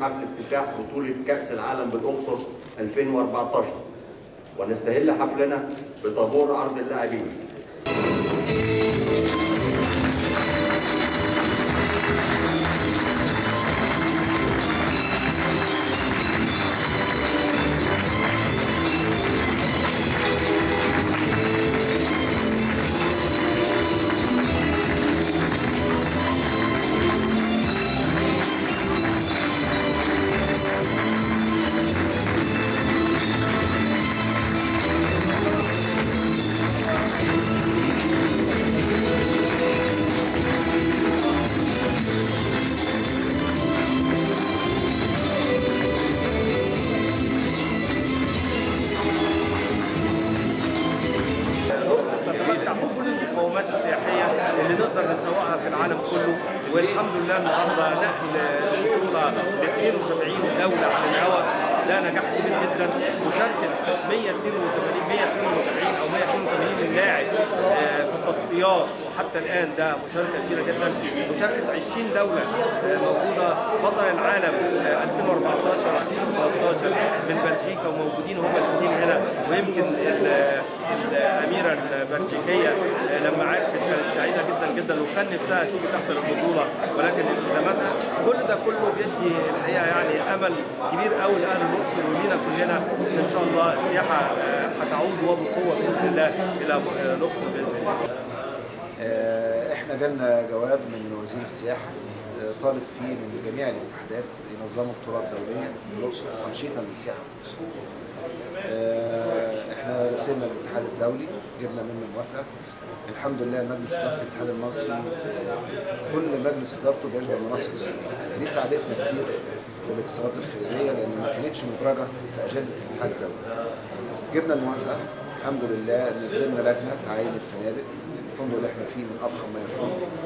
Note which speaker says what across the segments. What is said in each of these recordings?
Speaker 1: حفل افتتاح بطولة كأس العالم بالأقصر 2014 ونستهل حفلنا بطابور عرض اللاعبين
Speaker 2: الأقصر تتمتع بكل المقومات السياحية اللي نقدر نسوقها في العالم كله والحمد لله النهارده نقل البطولة ل 72 دولة على الهواء ده نجاح كبير جدا مشاركة 182 172 أو 182 لاعب آه، في التصفيات وحتى الآن ده مشاركة كبيرة جدا مشاركة 20 دولة آه، موجودة بطل العالم آه، 2014 2013 من بلجيكا وموجودين هم الاثنين هنا ويمكن ال- الاميره البلجيكيه لما عرفت كانت سعيده جدا جدا وكان نفسها تيجي تحضر البطوله ولكن التزاماتها كل ده كله بيدي الحقيقه يعني امل كبير قوي لاهل الاقصر ولينا كلنا ان شاء الله السياحه آه، هتعود وبقوه باذن الله الى آه، الاقصر باذن الله
Speaker 3: آه، احنا جالنا جواب من وزير السياحه آه، طالب فيه من جميع الاتحادات ينظموا بطولات دوليه في الاقصر وانشطه للسياحه في الاقصر. آه، احنا رسلنا للاتحاد الدولي جبنا منه موافقه الحمد لله مجلس اداره الاتحاد المصري كل مجلس ادارته بيشغل مناصب خيريه دي ساعدتنا كتير في الاتصالات الخيريه لان ما كانتش مدرجه في اجنده الاتحاد الدولي جبنا الموافقه الحمد لله نزلنا لجنه تعين الفنادق الفندق اللي احنا فيه من افخم ما يكون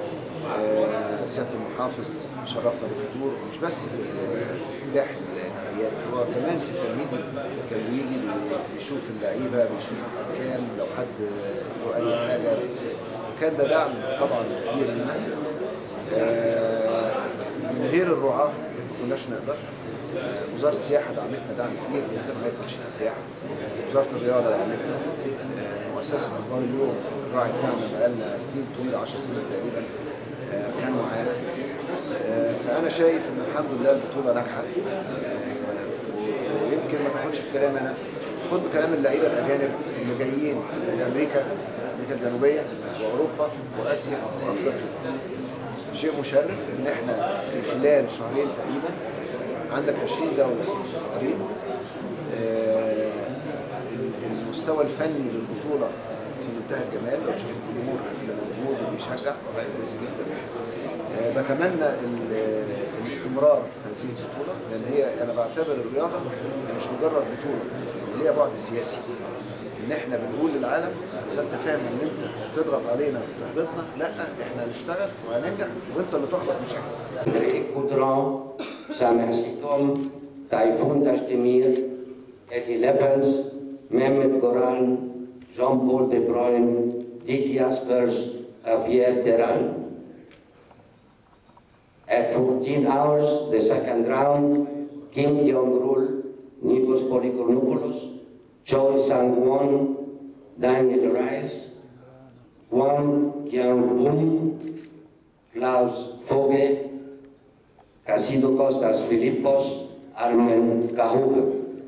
Speaker 3: آه، سياده المحافظ شرفنا بالحضور مش بس في ال- في افتتاح النهائيات هو كمان في التمهيدي كان بيجي بي- بيشوف اللعيبه بيشوف الحكام لو حد له اي حاجه كان ده دعم طبعا كبير لنا آه، من غير الرعاه ما كناش نقدر آه، وزاره السياحه دعمتنا دعم كبير جدا لغايه تنشيط السياحه وزاره الرياضه دعمتنا آه، مؤسسه اخبار اليوم الراعي بتاعنا بقالنا سنين طويله 10 سنين تقريبا آه، كانوا معانا آه، فانا شايف ان الحمد لله البطوله ناجحه آه، ويمكن ما تاخدش بكلام انا خد بكلام اللعيبه الاجانب اللي جايين من امريكا امريكا الجنوبيه واوروبا واسيا وافريقيا شيء مشرف ان احنا في خلال شهرين تقريبا عندك 20 دوله قريب آه، المستوى الفني للبطوله في منتهى الجمال لو تشوف الجمهور اللي موجود وبيشجع حاجه كويسه جدا آه، بتمنى ال- الاستمرار في هذه البطوله لان هي انا بعتبر الرياضه هي مش مجرد بطوله ليها بعد سياسي ان احنا بنقول للعالم اذا انت فاهم ان انت تضغط علينا وتحبطنا لا احنا هنشتغل وهننجح وانت اللي تحبط مش احنا
Speaker 4: André Coudron, Samer Sikom, Typhoon Dashdemir, Eddie Lebels, Mehmet Goran, Jean-Paul De Bruyne, Dick Jaspers, Javier Terran. At 14 hours, the second round, Kim Jong-rul, Nikos Polygonopoulos, Choi Sang-won, Daniel Rice, Wang Kyang-boom, Klaus Foge, Casido Costas Filippos, Armen Kahuve.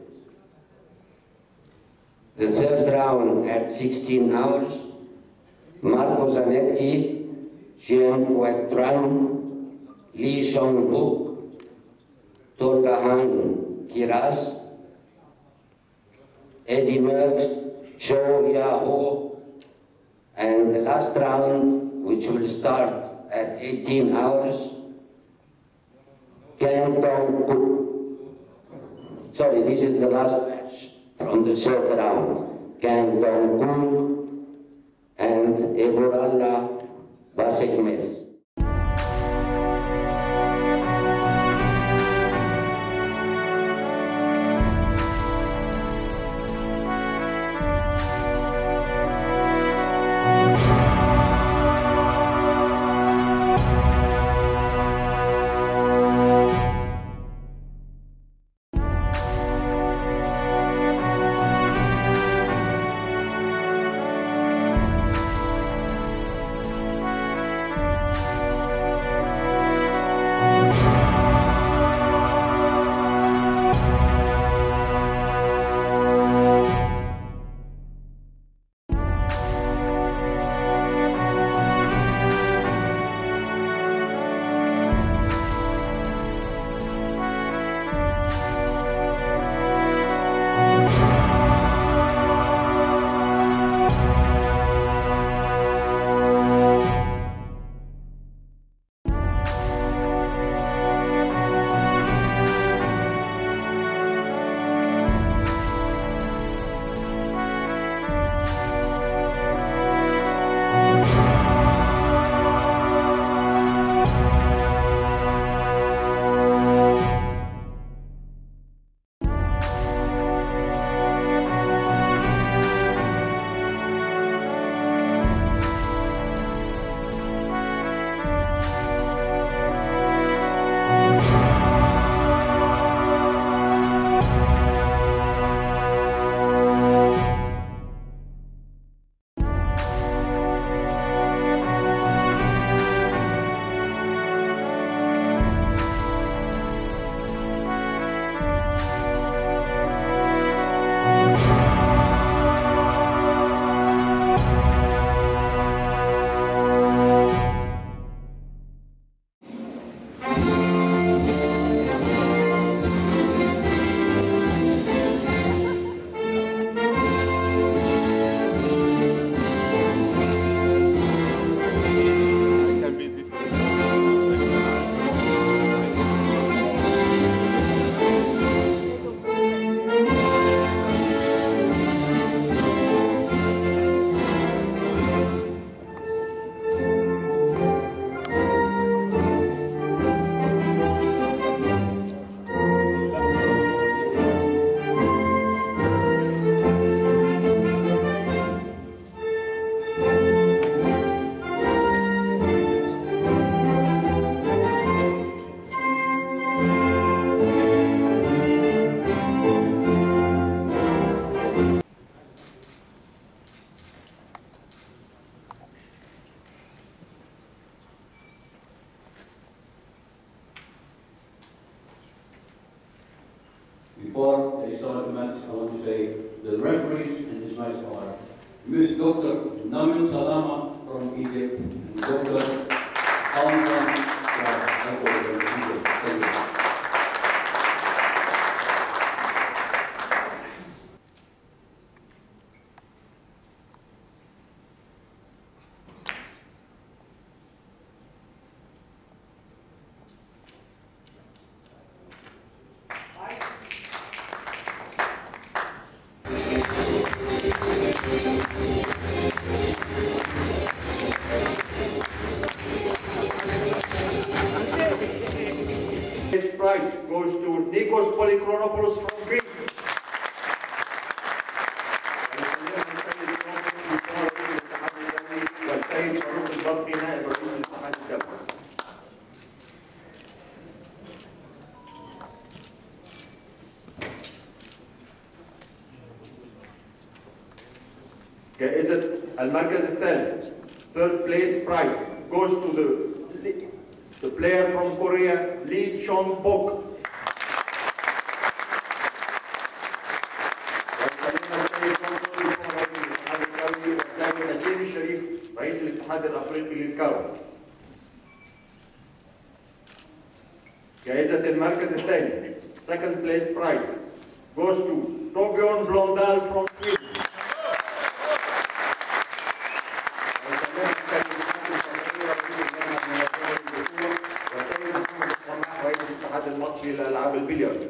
Speaker 4: The third round at 16 hours, Marco Zanetti, Jean Tran, Lee Seong-buk, Torgahan Kiraz, Eddie Merckx, Cho Yao, and the last round, which will start at 18 hours, Kang Tong Kuk. Sorry, this is the last match from the third round. Kang Tong Kuk and Eboralla Basekmes.
Speaker 5: Ms. Dr. Namin Salama from Egypt, and Dr. Hamza from Egypt. Thank you.
Speaker 1: This prize goes to Nikos Polychronopoulos from Greece. والسيد فاروق البرقي نائب رئيس الاتحاد الدولي. جائزة المركز الثالث third place prize goes to the the player from Korea Lee Chong Bok والسيد نسيم الشريف رئيس الاتحاد الافريقي للكرة جائزة المركز الثاني second place prize goes to Torbjörn Blondal from Sweden والسيد محمد القماح رئيس الاتحاد المصري لالعاب البلياردو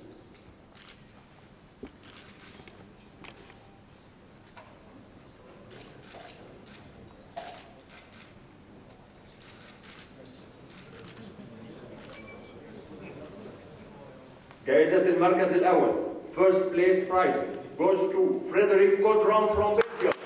Speaker 1: جائزة المركز الأول first place prize goes to Frederick Godron from Belgium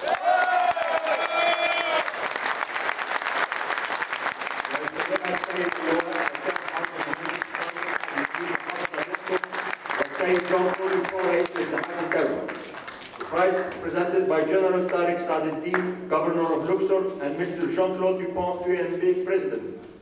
Speaker 1: والسيد جون بول رئيس الاتحاد الدولي The prize is presented by General Tariq Saadeddin, Governor of Luxor, and Mr. Jean-Claude Dupont, UNB President.